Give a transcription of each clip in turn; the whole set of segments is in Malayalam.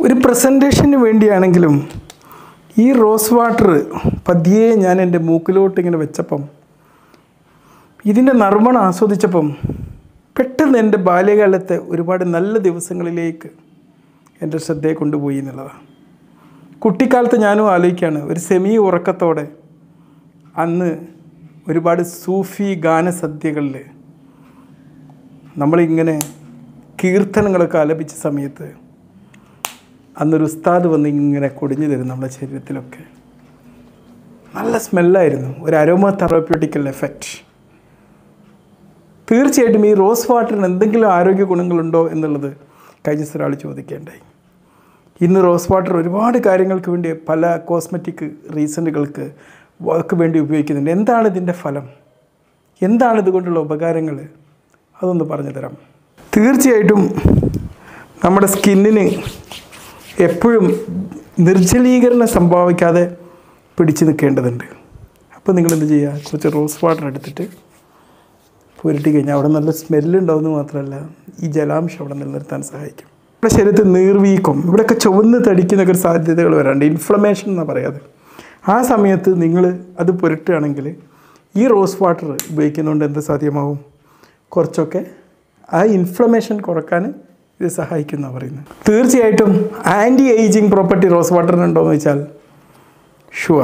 ഒരു പ്രസൻറ്റേഷന് വേണ്ടിയാണെങ്കിലും ഈ റോസ് വാട്ടർ പതിയെ ഞാൻ എൻ്റെ മൂക്കിലോട്ട് ഇങ്ങനെ വെച്ചപ്പം ഇതിൻ്റെ നർമ്മണം ആസ്വദിച്ചപ്പം പെട്ടെന്ന് എൻ്റെ ബാല്യകാലത്തെ ഒരുപാട് നല്ല ദിവസങ്ങളിലേക്ക് എൻ്റെ ശ്രദ്ധയെ കൊണ്ടുപോയി എന്നുള്ളതാണ് കുട്ടിക്കാലത്ത് ഞാനും ആലോചിക്കുകയാണ് ഒരു സെമി ഉറക്കത്തോടെ അന്ന് ഒരുപാട് സൂഫി ഗാനസദ്യകളിൽ നമ്മളിങ്ങനെ കീർത്തനങ്ങളൊക്കെ ആലപിച്ച സമയത്ത് അന്നൊരു ഉസ്താദ് വന്ന് ഇങ്ങനെ കൊടിഞ്ഞു തരും നമ്മുടെ ശരീരത്തിലൊക്കെ നല്ല സ്മെല്ലായിരുന്നു ഒരു അരോമ തെറാപ്യൂട്ടിക്കൽ എഫക്റ്റ് തീർച്ചയായിട്ടും ഈ റോസ് വാട്ടറിന് എന്തെങ്കിലും ആരോഗ്യ ഗുണങ്ങളുണ്ടോ എന്നുള്ളത് കഴിഞ്ഞ ദിവസം ഒരാൾ ചോദിക്കേണ്ടായി ഇന്ന് റോസ് വാട്ടർ ഒരുപാട് കാര്യങ്ങൾക്ക് വേണ്ടി പല കോസ്മെറ്റിക് റീസണുകൾക്ക് ഒക്കെ വേണ്ടി ഉപയോഗിക്കുന്നുണ്ട് എന്താണ് ഇതിൻ്റെ ഫലം എന്താണ് ഇതുകൊണ്ടുള്ള ഉപകാരങ്ങൾ അതൊന്ന് പറഞ്ഞു തരാം തീർച്ചയായിട്ടും നമ്മുടെ സ്കിന്നിന് എപ്പോഴും നിർജ്ജലീകരണം സംഭവിക്കാതെ പിടിച്ചു നിൽക്കേണ്ടതുണ്ട് അപ്പോൾ നിങ്ങൾ എന്ത് ചെയ്യുക കുറച്ച് റോസ് വാട്ടർ എടുത്തിട്ട് പുരട്ടി കഴിഞ്ഞാൽ അവിടെ നല്ല സ്മെല്ലുണ്ടാവുമെന്ന് മാത്രമല്ല ഈ ജലാംശം അവിടെ നിലനിർത്താൻ സഹായിക്കും നമ്മുടെ ശരീരത്തിൽ നീർവീക്കം ഇവിടെയൊക്കെ ചുവന്ന് തടിക്കുന്നൊക്കെ ഒരു സാധ്യതകൾ വരാണ്ട് ഇൻഫ്ലമേഷൻ എന്നാണ് പറയാത് ആ സമയത്ത് നിങ്ങൾ അത് പുരട്ടുകയാണെങ്കിൽ ഈ റോസ് വാട്ടർ ഉപയോഗിക്കുന്നതുകൊണ്ട് എന്ത് സാധ്യമാവും കുറച്ചൊക്കെ ആ ഇൻഫ്ലമേഷൻ കുറക്കാൻ ഇത് സഹായിക്കുന്നതാണ് പറയുന്നത് തീർച്ചയായിട്ടും ആൻറ്റി ഏജിങ് പ്രോപ്പർട്ടി റോസ് വാട്ടറിനുണ്ടോ എന്ന് വെച്ചാൽ ഷുവർ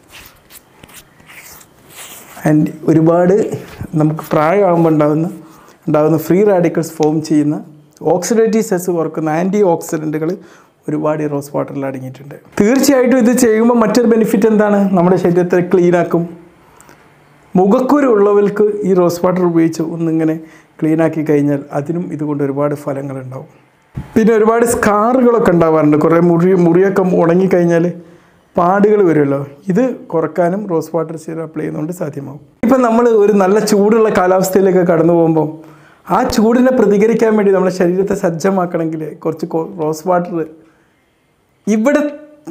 ആൻഡ് ഒരുപാട് നമുക്ക് പ്രായമാകുമ്പോൾ ഉണ്ടാകുന്ന ഉണ്ടാകുന്ന ഫ്രീ റാഡിക്കൽസ് ഫോം ചെയ്യുന്ന ഓക്സിഡേറ്റീവ് സെസ് കുറക്കുന്ന ആൻറ്റി ഓക്സിഡൻറ്റുകൾ ഒരുപാട് ഈ റോസ് വാട്ടറിൽ അടങ്ങിയിട്ടുണ്ട് തീർച്ചയായിട്ടും ഇത് ചെയ്യുമ്പോൾ മറ്റൊരു ബെനിഫിറ്റ് എന്താണ് നമ്മുടെ ശരീരത്തെ ക്ലീനാക്കും മുഖക്കുരു ഉള്ളവർക്ക് ഈ റോസ് വാട്ടർ ഉപയോഗിച്ച് ഒന്നിങ്ങനെ ക്ലീനാക്കി കഴിഞ്ഞാൽ അതിനും ഇതുകൊണ്ട് ഒരുപാട് ഫലങ്ങളുണ്ടാവും പിന്നെ ഒരുപാട് സ്കാറുകളൊക്കെ ഉണ്ടാവാറുണ്ട് കുറേ മുറി മുറിയൊക്കെ ഉണങ്ങിക്കഴിഞ്ഞാൽ പാടുകൾ വരുമല്ലോ ഇത് കുറക്കാനും റോസ് വാട്ടർ സീറം അപ്ലൈ ചെയ്യുന്നതുകൊണ്ട് സാധ്യമാവും ഇപ്പം നമ്മൾ ഒരു നല്ല ചൂടുള്ള കാലാവസ്ഥയിലേക്ക് കടന്നു പോകുമ്പോൾ ആ ചൂടിനെ പ്രതികരിക്കാൻ വേണ്ടി നമ്മുടെ ശരീരത്തെ സജ്ജമാക്കണമെങ്കിൽ കുറച്ച് കൊ- റോസ് വാട്ടർ ഇവിടെ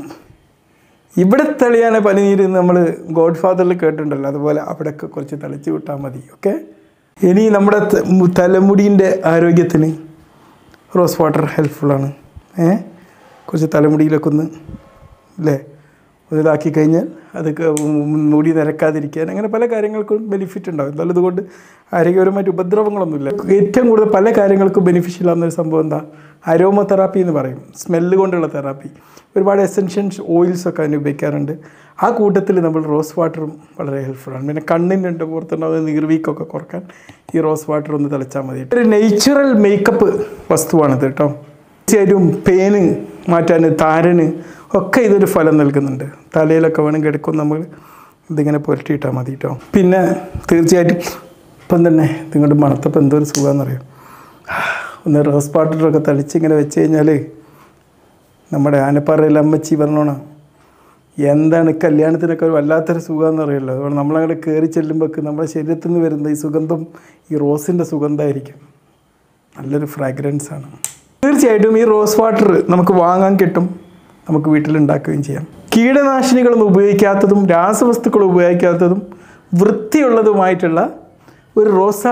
ഇവിടെ തെളിയാൻ പനിനീര് നമ്മൾ ഗോഡ് ഫാദറിൽ കേട്ടിട്ടുണ്ടല്ലോ അതുപോലെ അവിടെയൊക്കെ കുറച്ച് തളിച്ച് വിട്ടാൽ മതി ഓക്കെ ഇനി നമ്മുടെ ത- മു- തലമുടിൻ്റെ ആരോഗ്യത്തിന് റോസ് വാട്ടർ ഹെൽപ്ഫുള്ളാണ് ഏ കുറച്ച് തലമുടിയിലൊക്കെ ഒന്ന് അല്ലേ ഒന്ന് ഇതാക്കി കഴിഞ്ഞാൽ അതൊക്കെ മുടി നിരക്കാതിരിക്കാൻ അങ്ങനെ പല കാര്യങ്ങൾക്കും ബെനിഫിറ്റ് ഉണ്ടാവും എന്നാലും ഇതുകൊണ്ട് ആരോഗ്യപരമായിട്ട് ഉപദ്രവങ്ങളൊന്നുമില്ല ഏറ്റവും കൂടുതൽ പല കാര്യങ്ങൾക്കും ബെനിഫിഷ്യൽ ആവുന്ന ഒരു സംഭവം എന്താ അരോമ തെറാപ്പി എന്ന് പറയും സ്മെല്ല് കൊണ്ടുള്ള തെറാപ്പി ഒരുപാട് എസെൻഷ്യൻസ് ഓയിൽസ് ഒക്കെ അതിന് ഉപയോഗിക്കാറുണ്ട് ആ കൂട്ടത്തിൽ നമ്മൾ റോസ് വാട്ടറും വളരെ ഹെൽപ്ഫുള്ളാണ് പിന്നെ കണ്ണിൻ്റെ പുറത്തുണ്ടാകുന്ന നീർവീക്കൊക്കെ കുറക്കാൻ ഈ റോസ് വാട്ടർ ഒന്ന് തളിച്ചാൽ മതി ഒരു നേച്ചുറൽ മേക്കപ്പ് വസ്തുവാണിത് കേട്ടോ തീർച്ചയായിട്ടും പേന് മാറ്റാൻ താരന് ഒക്കെ ഇതൊരു ഫലം നൽകുന്നുണ്ട് തലയിലൊക്കെ വേണമെങ്കിൽ എടുക്കും നമ്മൾ ഇതിങ്ങനെ പുരട്ടിയിട്ടാൽ മതി കേട്ടോ പിന്നെ തീർച്ചയായിട്ടും ഇപ്പം തന്നെ നിങ്ങളുടെ മണത്തപ്പം എന്തോ ഒരു സുഖമാണെന്നറിയാം ഒന്ന് റോസ് വാട്ടറൊക്കെ തളിച്ചിങ്ങനെ വെച്ച് കഴിഞ്ഞാൽ നമ്മുടെ ആനപ്പാറയിൽ അമ്മച്ചി പറഞ്ഞോണ എന്താണ് കല്യാണത്തിനൊക്കെ ഒരു വല്ലാത്തൊരു സുഖമെന്ന് അറിയുമല്ലോ അതുകൊണ്ട് നമ്മളങ്ങോട്ട് കയറി ചെല്ലുമ്പോൾ നമ്മുടെ ശരീരത്തിൽ നിന്ന് വരുന്ന ഈ സുഗന്ധം ഈ റോസിൻ്റെ സുഗന്ധമായിരിക്കും നല്ലൊരു ഫ്രാഗ്രൻസ് ആണ് തീർച്ചയായിട്ടും ഈ റോസ് വാട്ടർ നമുക്ക് വാങ്ങാൻ കിട്ടും നമുക്ക് വീട്ടിലുണ്ടാക്കുകയും ചെയ്യാം കീടനാശിനികളൊന്നും ഉപയോഗിക്കാത്തതും രാസവസ്തുക്കൾ ഉപയോഗിക്കാത്തതും വൃത്തിയുള്ളതുമായിട്ടുള്ള ഒരു റോസാ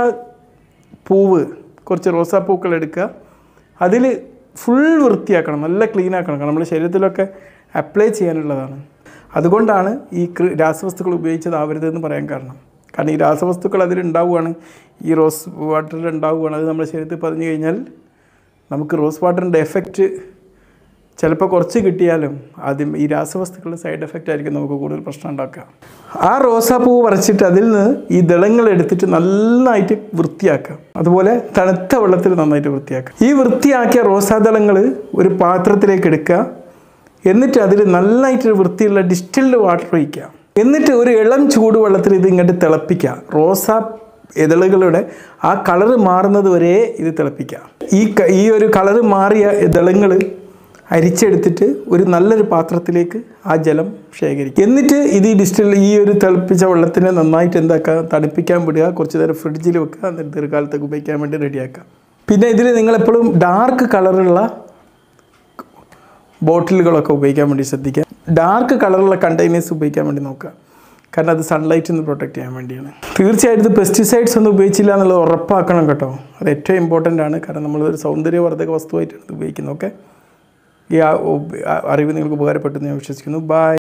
പൂവ് കുറച്ച് റോസാപ്പൂക്കൾ എടുക്കുക അതിൽ ഫുൾ വൃത്തിയാക്കണം നല്ല ക്ലീൻ ആക്കണം കാരണം നമ്മുടെ ശരീരത്തിലൊക്കെ അപ്ലൈ ചെയ്യാനുള്ളതാണ് അതുകൊണ്ടാണ് ഈ കൃ- രാസവസ്തുക്കൾ ഉപയോഗിച്ചതാവരുതെന്ന് പറയാൻ കാരണം കാരണം ഈ രാസവസ്തുക്കൾ അതിലുണ്ടാവുകയാണ് ഈ റോസ് വാട്ടറിൽ ഉണ്ടാവുകയാണ് അത് നമ്മുടെ ശരീരത്തിൽ പതിഞ്ഞു കഴിഞ്ഞാൽ നമുക്ക് റോസ് വാട്ടറിൻ്റെ എഫക്റ്റ് ചിലപ്പോൾ കുറച്ച് കിട്ടിയാലും ആദ്യം ഈ രാസവസ്തുക്കളുടെ സൈഡ് എഫക്റ്റ് ആയിരിക്കും നമുക്ക് കൂടുതൽ പ്രശ്നം ഉണ്ടാക്കുക ആ റോസാപ്പൂ പറിച്ചിട്ട് അതിൽ നിന്ന് ഈ ദളങ്ങൾ എടുത്തിട്ട് നന്നായിട്ട് വൃത്തിയാക്കുക അതുപോലെ തണുത്ത വെള്ളത്തിൽ നന്നായിട്ട് വൃത്തിയാക്കുക ഈ വൃത്തിയാക്കിയ റോസാദളങ്ങൾ ഒരു പാത്രത്തിലേക്ക് എടുക്കുക എന്നിട്ട് അതിൽ നന്നായിട്ട് വൃത്തിയുള്ള ഡിസ്റ്റിൽഡ് വാട്ടർ ഒഴിക്കുക എന്നിട്ട് ഒരു ഇളം ചൂടുവെള്ളത്തിൽ ഇത് ഇങ്ങോട്ട് തിളപ്പിക്കുക റോസാ ഇതളുകളുടെ ആ കളറ് മാറുന്നത് വരെ ഇത് തിളപ്പിക്കുക ഈ ക- ഈ ഒരു കളറ് മാറിയ ഇതളങ്ങൾ അരിച്ചെടുത്തിട്ട് ഒരു നല്ലൊരു പാത്രത്തിലേക്ക് ആ ജലം ശേഖരിക്കുക എന്നിട്ട് ഇത് ഈ ഡിസ്റ്റിൽ ഈ ഒരു തിളപ്പിച്ച വെള്ളത്തിനെ നന്നായിട്ട് എന്താക്കുക തണുപ്പിക്കാൻ വിടുക കുറച്ച് നേരം ഫ്രിഡ്ജിൽ വെക്കുക എന്നിട്ട് ദീർഘകാലത്തേക്ക് ഉപയോഗിക്കാൻ വേണ്ടി റെഡിയാക്കുക പിന്നെ ഇതിൽ നിങ്ങളെപ്പോഴും ഡാർക്ക് കളറുള്ള ബോട്ടിലുകളൊക്കെ ഉപയോഗിക്കാൻ വേണ്ടി ശ്രദ്ധിക്കുക ഡാർക്ക് കളറുള്ള കണ്ടെയ്നേഴ്സ് ഉപയോഗിക്കാൻ വേണ്ടി നോക്കുക കാരണം അത് സൺലൈറ്റിൽ നിന്ന് പ്രൊട്ടക്ട് ചെയ്യാൻ വേണ്ടിയാണ് തീർച്ചയായിട്ടും ഇത് പെസ്റ്റിസൈഡ്സ് ഒന്നും ഉപയോഗിച്ചില്ല എന്നുള്ളത് ഉറപ്പാക്കണം കേട്ടോ അത് ഏറ്റവും ഇമ്പോർട്ടൻ്റ് ആണ് കാരണം നമ്മളൊരു സൗന്ദര്യവർദ്ധക വസ്തുവായിട്ടാണ് ഇത് ഉപയോഗിക്കുന്നത് ഓക്കെ ഈ ആ- ആ അറിവ് നിങ്ങൾക്ക് ഉപകാരപ്പെട്ടെന്ന് ഞാൻ വിശ്വസിക്കുന്നു ബൈ